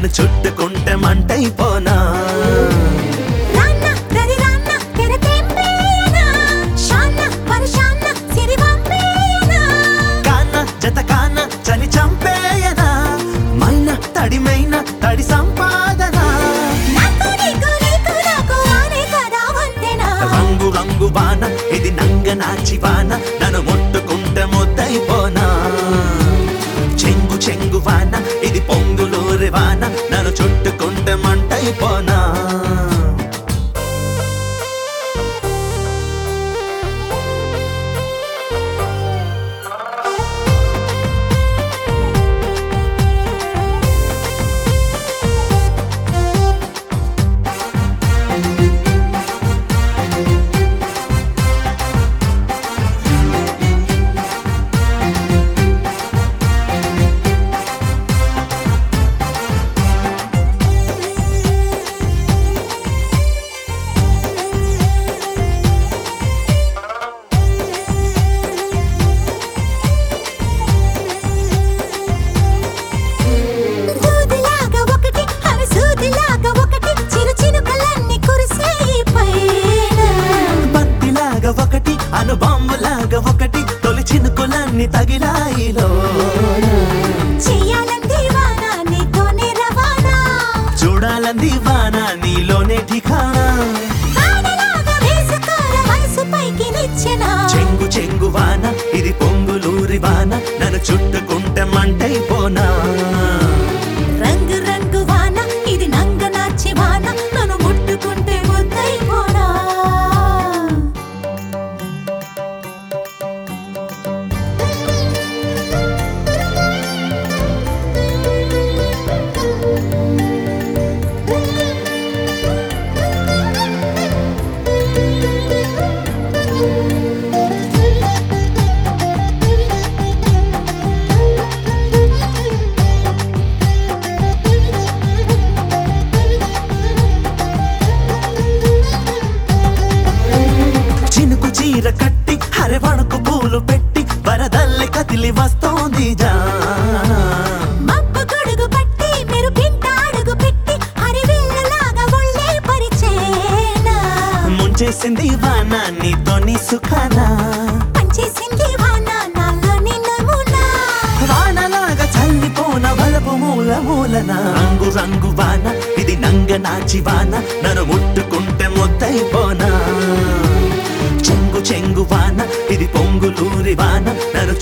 నన్ను చుట్టుకుంటే మంటైపోనా రాన్న రరి రాన్న తెరతెంపేయనా షాన్న పరషాన్న సిరివంపేయనా కాన జత కాన చలి చంపేయనా మైన తడిమైన తడి సంపాదన నాకు నీకు నీకు నాకు ఆనే కదా వంతెనా రంగు రంగు వాన ఇది నంగ నాచి వాన నన్ను ముట్టుకుంటే ముద్దైపోనా చెంగు చెంగు వాన ఇది పొంగులూరి వాన నన్ను చుట్టుకుంటే మంటైపోనా దూదిలాగా ఒకటి అవి సూదిలాగా ఒకటి చిరు చినుకలన్నీ కురిసేయి పైన బంతిలాగా ఒకటి అనుబాంబులాగా ఒకటి తొలి చినుకులన్నీ తగిలాయిలో చెయ్యాలంది వాన నీతోనే రవాణా చూడాలంది వాన నీలోనే ఠికానా వానలాగా వేసుకోర వయసు పైకి నిచ్చెన చెంగు చెంగు వాన ఇది పొంగులూరి వాన నన్ను చుట్టుకుంటే మంటైపోనా రంగు రంగు వాన ఇది నంగ నాచి వాన నన్ను ముట్టుకుంటే ముద్దైపోనా చినుకు చీర కట్టి హరివణకు పూలు పెట్టి వరదల్లి కదిలి వస్తోంది జానా మబ్బు గొడుగు పట్టి మీరు పింట అడుగు పెట్టి హరివిల్లలాగా ఒళ్ళే పరిచేనా ముంచేసింది వాన నీతోని సుఖానా పంచేసింది వాన నాలోని నమూనా వానలాగా చల్లిపోన వలపు మూల మూలన రంగు రంగు వాన ఇది నంగ నాచి వాన నన్ను ముట్టుకుంటే ముద్దైపోనా చెంగు చెంగు వాన ఇది పొంగులూరి వాన నన్ను